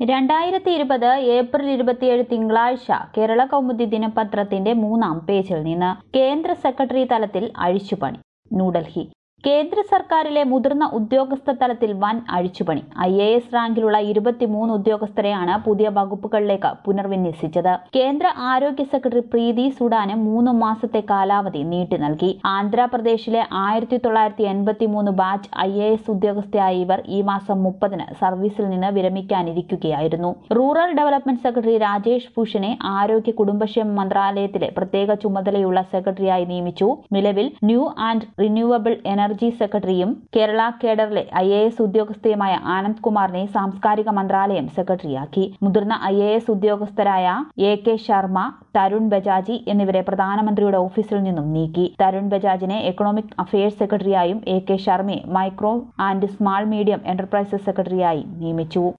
രണ്ടായിരത്തി ഇരുപത് ഏപ്രിൽ ഇരുപത്തിയേഴ് തിങ്കളാഴ്ച കേരള കൗമുദി ദിനപത്രത്തിന്റെ മൂന്നാം പേജിൽ നിന്ന് കേന്ദ്ര സെക്രട്ടറി തലത്തിൽ അഴിച്ചുപണി ന്യൂഡൽഹി കേന്ദ്ര സർക്കാരിലെ മുതിർന്ന ഉദ്യോഗസ്ഥ തലത്തിൽ വൻ അഴിച്ചുപണി ഐ എ എസ് റാങ്കിലുള്ള ഇരുപത്തിമൂന്ന് ഉദ്യോഗസ്ഥരെയാണ് പുതിയ വകുപ്പുകളിലേക്ക് പുനർവിന്യസിച്ചത് കേന്ദ്ര ആരോഗ്യ സെക്രട്ടറി പ്രീതി സുഡാന് മൂന്ന് മാസത്തെ കാലാവധി നീട്ടി നൽകി ആന്ധ്രാപ്രദേശിലെ ആയിരത്തി തൊള്ളായിരത്തി എൺപത്തി മൂന്ന് ബാച്ച് ഐ എ എസ് ഉദ്യോഗസ്ഥയായ ഇവർ ഈ മാസം മുപ്പതിന് സർവീസിൽ നിന്ന് വിരമിക്കാനിരിക്കുകയായിരുന്നു റൂറൽ ഡെവലപ്മെന്റ് സെക്രട്ടറി രാജേഷ് ഭൂഷനെ ആരോഗ്യ കുടുംബക്ഷേമ മന്ത്രാലയത്തിലെ പ്രത്യേക ചുമതലയുള്ള സെക്രട്ടറിയായി നിയമിച്ചു നിലവിൽ ന്യൂ ആൻഡ് റിന്യൂവബിൾ എനർജി സെക്രട്ടറിയും കേരള കേഡറിലെ ഐ എ എസ് ഉദ്യോഗസ്ഥയുമായ ആനന്ദ് കുമാറിനെ സാംസ്കാരിക മന്ത്രാലയം സെക്രട്ടറിയാക്കി മുതിർന്ന ഐ എ എസ് ഉദ്യോഗസ്ഥരായ എ കെ ശർമ്മ തരുൺ ബജാജി എന്നിവരെ പ്രധാനമന്ത്രിയുടെ ഓഫീസിൽ നിന്നും നീക്കി തരുൺ ബജാജിനെ എക്കണോമിക് അഫയേഴ്സ് സെക്രട്ടറിയായും എ കെ ശർമ്മയെ micro and small medium enterprises സെക്രട്ടറിയായി നിയമിച്ചു